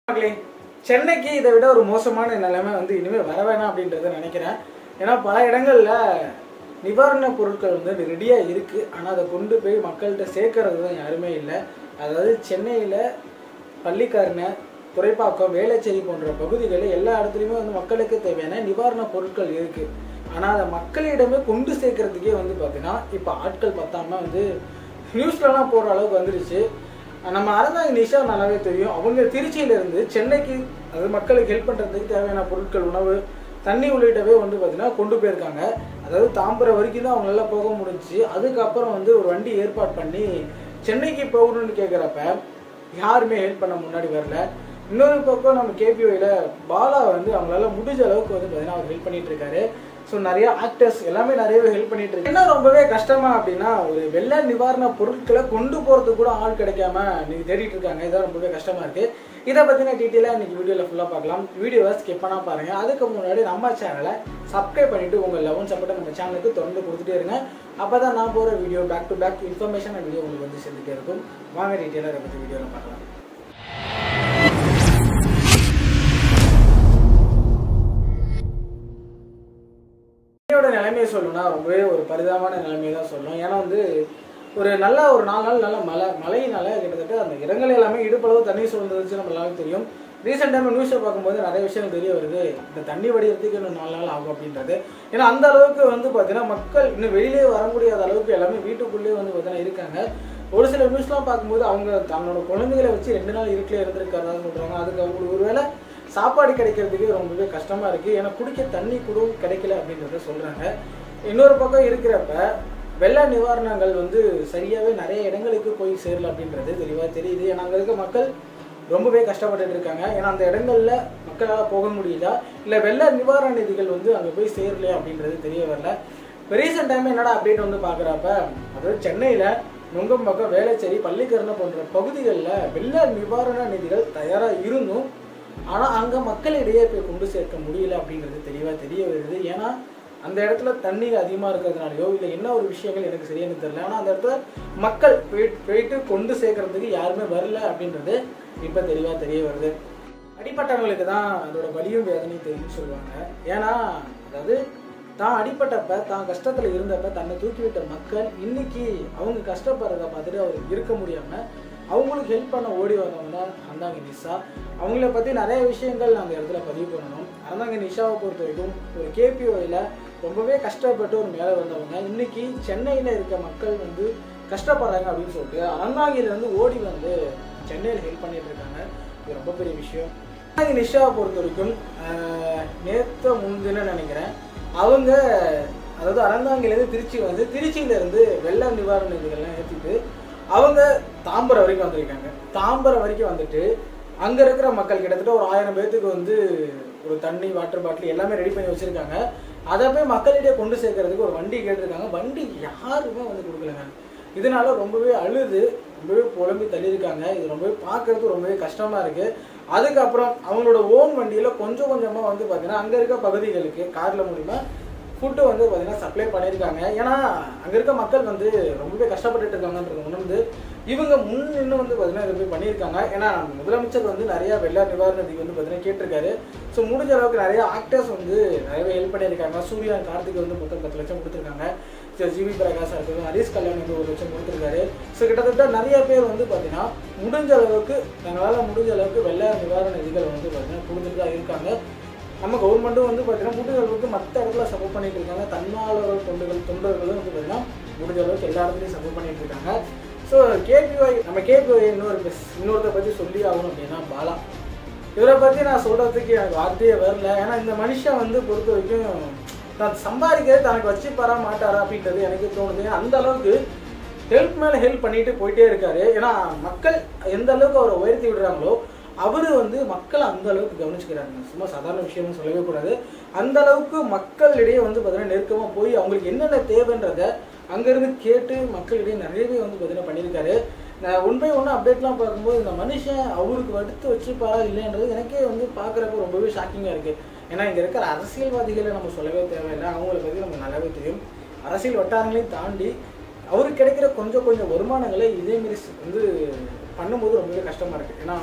மக்களே சென்னைக்கு இதை விட ஒரு மோசமான நிலைமை வந்து இனிமேல் வர வேணாம் அப்படின்றத நினைக்கிறேன் ஏன்னா பல இடங்கள்ல நிவாரண பொருட்கள் வந்து ரெடியாக இருக்குது ஆனால் அதை கொண்டு போய் மக்கள்கிட்ட சேர்க்கறது தான் யாருமே இல்லை அதாவது சென்னையில் பள்ளிக்காரனை துறைப்பாக்கம் வேளச்சேரி போன்ற பகுதிகளில் எல்லா இடத்துலையுமே வந்து மக்களுக்கு தேவையான நிவாரண பொருட்கள் இருக்குது ஆனால் அதை மக்களிடமே கொண்டு சேர்க்கறதுக்கே வந்து பார்த்தீங்கன்னா இப்போ ஆட்கள் பத்தாம வந்து நியூஸ்லலாம் போடுற அளவுக்கு வந்துருச்சு நம்ம அரசாங்க நிஷா நல்லாவே தெரியும் அவங்க திருச்சியிலேருந்து சென்னைக்கு அது மக்களுக்கு ஹெல்ப் பண்ணுறதுக்கு தேவையான பொருட்கள் உணவு தண்ணி உள்ளிட்டவே வந்து பார்த்தீங்கன்னா கொண்டு போயிருக்காங்க அதாவது தாம்பரம் வரைக்கும் தான் அவங்களால போக முடிஞ்சுச்சு அதுக்கப்புறம் வந்து ஒரு வண்டி ஏற்பாடு பண்ணி சென்னைக்கு போகணும்னு கேட்குறப்ப யாருமே ஹெல்ப் பண்ண முன்னாடி வரல இன்னொரு பக்கம் நம்ம கேபிஓயில் பாலா வந்து அவங்களால முடிஞ்ச அளவுக்கு வந்து பார்த்தீங்கன்னா அவர் ஹெல்ப் பண்ணிட்டு இருக்காரு ஸோ நிறைய ஆக்டர்ஸ் எல்லாமே நிறையவே ஹெல்ப் பண்ணிட்டு இருக்கு என்ன ரொம்பவே கஷ்டமா அப்படின்னா ஒரு வெள்ள நிவாரண பொருட்களை கொண்டு போறதுக்கு கூட ஆள் கிடைக்காம நீங்க தேடிட்டு இருக்காங்க இதான் ரொம்பவே கஷ்டமா இருக்கு இதை பத்தின டீட்டெயிலாக இன்னைக்கு வீடியோல ஃபுல்லா பார்க்கலாம் வீடியோவை ஸ்கிப் பண்ணா பாருங்க அதுக்கு முன்னாடி நம்ம சேனலை சப்ஸ்கிரைப் பண்ணிட்டு உங்க லெவன் சப்போர்ட்டை நம்ம சேனலுக்கு தொடர்ந்து கொடுத்துட்டே இருங்க அப்பதான் நான் போற video back to back information video உங்களுக்கு வந்து சேர்ந்துட்டே இருக்கும் வாங்க டீட்டெயிலாக இதை பத்தி வீடியோல பார்க்கலாம் சென்னையோட நிலைமையை சொல்லணும்னா ரொம்பவே ஒரு பரிதாபமான நிலைமையை தான் சொல்லணும் ஏன்னா வந்து ஒரு நல்ல ஒரு நாலு நாள் நல்ல மழை மழையினால கிட்டத்தட்ட அந்த இடங்கள் எல்லாமே இடுப்பளவு தண்ணி சூழ்ந்துருச்சு நம்ம எல்லாருக்கும் தெரியும் ரீசெண்ட் டைம் நியூஸை பார்க்கும்போது நிறைய விஷயங்கள் தெரிய வருது இந்த தண்ணி வடிகிறதுக்கு இன்னும் நாலு நாள் ஆகும் அப்படின்றது ஏன்னா அந்த அளவுக்கு வந்து பார்த்தீங்கன்னா மக்கள் இன்னும் வெளியிலே வர முடியாத அளவுக்கு எல்லாமே வீட்டுக்குள்ளேயே வந்து பார்த்தீங்கன்னா இருக்காங்க ஒரு சில நியூஸ்லாம் பார்க்கும்போது அவங்க தன்னோட குழந்தைகளை வச்சு ரெண்டு நாள் இருட்டிலே இருந்திருக்காரதா சொல்றாங்க அதுக்கு அவங்களுக்கு ஒருவேளை சாப்பாடு கிடைக்கிறதுக்கு ரொம்பவே கஷ்டமா இருக்கு ஏன்னா குடிக்க தண்ணி கூட கிடைக்கல அப்படின்றத சொல்றாங்க இன்னொரு பக்கம் இருக்கிறப்ப வெள்ள நிவாரணங்கள் வந்து சரியாவே நிறைய இடங்களுக்கு போய் சேரல அப்படின்றது தெளிவா தெரியுது ஏன்னா அங்க இருக்க மக்கள் ரொம்பவே கஷ்டப்பட்டுட்டு இருக்காங்க ஏன்னா அந்த இடங்கள்ல மக்களால் போக முடியல இல்ல வெள்ள நிவாரண நிதிகள் வந்து அங்க போய் சேரலையா அப்படின்றது தெரிய வரல ரீசெண்ட் டைம் என்னடா அப்டேட் வந்து பாக்குறப்ப அதாவது சென்னையில நுங்கம்பாக்கம் வேளச்சேரி பள்ளிக்கரணை போன்ற பகுதிகளில் வெள்ள நிவாரண நிதிகள் தயாரா இருந்தும் ஆனா அங்க மக்களிடையே போய் கொண்டு சேர்க்க முடியல அப்படின்றது தெளிவா தெரிய வருது ஏன்னா அந்த இடத்துல தண்ணீர் அதிகமா இருக்கிறதுனாலயோ இல்ல என்ன ஒரு விஷயங்கள் எனக்கு சரியானு தெரியல ஆனா அந்த இடத்துல மக்கள் போயிட்டு போயிட்டு கொண்டு சேர்க்கறதுக்கு யாருமே வரல அப்படின்றது இப்ப தெளிவா தெரிய வருது அடிப்பட்டவங்களுக்கு தான் அதோட வலியும் வேதனையும் தெரியும்னு சொல்லுவாங்க ஏன்னா அதாவது தான் அடிப்பட்டப்ப தான் கஷ்டத்துல இருந்தப்ப தன்னை தூக்கிவிட்ட மக்கள் இன்னைக்கு அவங்க கஷ்டப்படுறத பார்த்துட்டு அவர் இருக்க முடியாம அவங்களுக்கு ஹெல்ப் பண்ண ஓடி வந்தவங்க தான் அந்தாங்க நிஷா அவங்கள பற்றி நிறைய விஷயங்கள் அந்த இடத்துல பதிவு பண்ணணும் அந்தாங்க நிஷாவை பொறுத்த வரைக்கும் ஒரு கேபிஓயில் ரொம்பவே கஷ்டப்பட்டு ஒரு மேலே வந்தவங்க இன்னைக்கு சென்னையில் இருக்க மக்கள் வந்து கஷ்டப்படுறாங்க அப்படின்னு சொல்லிட்டு அறந்தாங்கிலேருந்து ஓடி வந்து சென்னையில் ஹெல்ப் பண்ணிட்டு இருக்காங்க இது ரொம்ப பெரிய விஷயம் அறந்தாங்கி நிஷாவை பொறுத்த வரைக்கும் நேற்று முன்தின நினைக்கிறேன் அவங்க அதாவது அறந்தாங்கிலேருந்து திருச்சி வந்து திருச்சியிலேருந்து வெள்ள நிவாரண நிதிகள்லாம் ஏற்றிட்டு அவங்க தாம்பரம் வரைக்கும் வந்திருக்காங்க தாம்பரம் வரைக்கும் வந்துட்டு அங்க இருக்கிற மக்கள் கிட்டத்தட்ட ஒரு ஆயிரம் பேர்த்துக்கு வந்து ஒரு தண்ணி வாட்டர் பாட்டில் எல்லாமே ரெடி பண்ணி வச்சிருக்காங்க அதை போய் மக்களிடையே கொண்டு சேர்க்கறதுக்கு ஒரு வண்டி கேட்டிருக்காங்க வண்டி யாருமே வந்து கொடுக்கலங்க இதனால ரொம்பவே அழுது ரொம்பவே புலம்பி தள்ளியிருக்காங்க இது ரொம்பவே பார்க்கறதுக்கு ரொம்பவே கஷ்டமா இருக்கு அதுக்கப்புறம் அவங்களோட ஓன் வண்டியில கொஞ்சம் கொஞ்சமா வந்து பார்த்தீங்கன்னா அங்க இருக்க பகுதிகளுக்கு கார்ல மூலியமா ஃபுட்டு வந்து பார்த்தீங்கன்னா சப்ளை பண்ணியிருக்காங்க ஏன்னா அங்கே இருக்க மக்கள் வந்து ரொம்பவே கஷ்டப்பட்டுட்டு இருக்காங்கன்றது உணர்ந்து இவங்க முன் நின்று வந்து பார்த்தீங்கன்னா இதை போய் பண்ணியிருக்காங்க ஏன்னா நம்ம முதலமைச்சர் வந்து நிறைய வெள்ள நிவாரண நிதி வந்து பார்த்தீங்கன்னா கேட்டிருக்காரு ஸோ முடிஞ்ச அளவுக்கு நிறைய ஆக்டர்ஸ் வந்து நிறையவே ஹெல்ப் பண்ணியிருக்காங்க சூர்யா கார்த்திக் வந்து மொத்தம் பத்து லட்சம் கொடுத்துருக்காங்க ஸோ ஜிவி பிரகாஷா இருக்கட்டும் ஹரிஷ் கல்யாண் வந்து ஒரு லட்சம் கொடுத்துருக்காரு ஸோ கிட்டத்தட்ட நிறைய பேர் வந்து பார்த்தீங்கன்னா முடிஞ்ச அளவுக்கு தங்களால் முடிஞ்ச அளவுக்கு வெள்ள நிவாரண நிதிகள் வந்து பார்த்தீங்கன்னா கொடுத்துட்டு தான் இருக்காங்க நம்ம கவர்மெண்ட்டும் வந்து பார்த்தீங்கன்னா முடிஞ்ச அளவுக்கு மற்ற இடத்துல சப்போர்ட் பண்ணிட்டு இருக்காங்க தன்னாளர்கள் தொண்டுகள் தொண்டர்களும் வந்து பார்த்தீங்கன்னா முடிஞ்ச அளவுக்கு எல்லா இடத்துலையும் சப்போர்ட் பண்ணிட்டு இருக்காங்க ஸோ கேபிஒய் நம்ம கேபிஒய் இன்னொரு மிஸ் இன்னொருத்த பற்றி சொல்லி ஆகணும் அப்படின்னா பாலா இவரை பற்றி நான் சொல்கிறதுக்கு எனக்கு வார்த்தையே வரல ஏன்னா இந்த மனுஷன் வந்து பொறுத்த வரைக்கும் தான் சம்பாதிக்கிறது தனக்கு வச்சு பாரா மாட்டாரா அப்படின்றது எனக்கு தோணுது அந்த அளவுக்கு ஹெல்ப் மேலே ஹெல்ப் பண்ணிட்டு போயிட்டே இருக்காரு ஏன்னா மக்கள் எந்த அளவுக்கு அவரை உயர்த்தி விடுறாங்களோ அவரு வந்து மக்களை அந்த அளவுக்கு கவனிச்சுக்கிறாங்க சும்மா சாதாரண விஷயம்னு சொல்லவே கூடாது அந்த அளவுக்கு மக்களிடையே வந்து பார்த்தீங்கன்னா நெருக்கமாக போய் அவங்களுக்கு என்னென்ன தேவைன்றத அங்கேருந்து கேட்டு மக்களிடையே நிறையவே வந்து பார்த்தீங்கன்னா பண்ணியிருக்காரு நான் ஒன் பை ஒன்று அப்டேட்லாம் பார்க்கும்போது இந்த மனுஷன் அவருக்கு வடுத்து வச்சுப்பாரா இல்லைன்றது எனக்கே வந்து பார்க்குறப்ப ரொம்பவே ஷாக்கிங்காக இருக்குது ஏன்னா இங்கே இருக்கிற அரசியல்வாதிகளை நம்ம சொல்லவே தேவையில்லை அவங்கள பற்றி நமக்கு நல்லாவே தெரியும் அரசியல் வட்டாரங்களையும் தாண்டி அவருக்கு கிடைக்கிற கொஞ்சம் கொஞ்சம் வருமானங்களை இதே மாரி வந்து பண்ணும்போது ரொம்பவே கஷ்டமாக இருக்குது ஏன்னா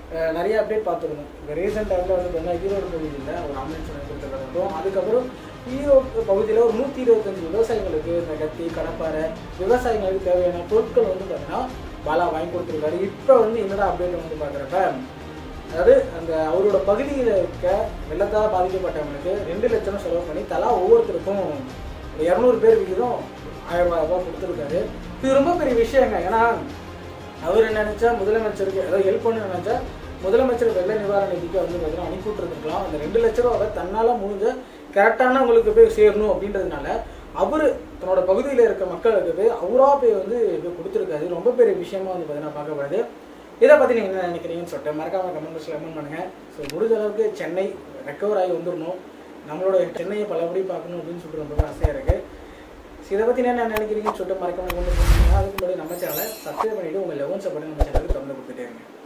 அஹ், நிறைய அப்டேட் பார்த்துருந்தோம் இப்போ ரீசெண்ட் டைமில் வந்து பார்த்தீங்கன்னா ஈரோடு பகுதியில் ஒரு ஆம்புலன்ஸ் ஒன்று கொடுத்துருக்கோம் அதுக்கப்புறம் ஈரோடு பகுதியில் ஒரு நூற்றி இருபத்தஞ்சு விவசாயிகளுக்கு இந்த கத்தி கடப்பாரை விவசாயிகளுக்கு தேவையான பொருட்கள் வந்து பார்த்தீங்கன்னா பாலா வாங்கி கொடுத்துருக்காரு இப்போ வந்து என்னடா அப்டேட் வந்து பார்க்குறப்ப அதாவது அந்த அவரோட பகுதியில் இருக்க வெள்ளத்தால் பாதிக்கப்பட்டவங்களுக்கு ரெண்டு லட்சம் செலவு பண்ணி தலா ஒவ்வொருத்தருக்கும் ஒரு இரநூறு பேர் விகிதம் ஆயிரம் ரூபாய் ரூபாய் கொடுத்துருக்காரு இது ரொம்ப பெரிய விஷயங்க ஏன்னா அவர் நினைச்சா முதலமைச்சருக்கு ஏதாவது ஹெல்ப் பண்ண நினைச்சா முதலமைச்சர் வெள்ள நிவாரண நிதிக்கு வந்து பார்த்தீங்கன்னா அனுப்பி விட்டுருந்துருக்கலாம் அந்த ரெண்டு லட்ச ரூபாவை தன்னால் முடிஞ்ச கரெக்டானவங்களுக்கு போய் சேரணும் அப்படின்றதுனால அவர் தன்னோட பகுதியில் இருக்க மக்களுக்கு போய் அவரா போய் வந்து போய் கொடுத்துருக்காரு ரொம்ப பெரிய விஷயமா வந்து பார்த்தீங்கன்னா பார்க்கப்படுது இதை பற்றி நீங்கள் என்ன நினைக்கிறீங்கன்னு சொல்லிட்டு மறக்காம கமெண்ட் பாக்ஸில் கமெண்ட் பண்ணுங்கள் ஸோ முடிஞ்ச அளவுக்கு சென்னை ரெக்கவர் ஆகி வந்துடணும் நம்மளோட சென்னையை பலபடி பார்க்கணும் அப்படின்னு சொல்லிட்டு ரொம்ப ஆசையாக இருக்குது ஸோ இதை பற்றி என்ன நினைக்கிறீங்கன்னு சொல்லிட்டு மறக்காம கமெண்ட் பண்ணுங்க அதுக்கு முன்னாடி நம்ம சேனலை சப்ஸ்கிரைப் பண்ணிவிட்டு உங்கள் லெவன்ஸை பண்ணி நம்ம சேனலுக்கு திறந்து கொடுத்துட்டே இருங்க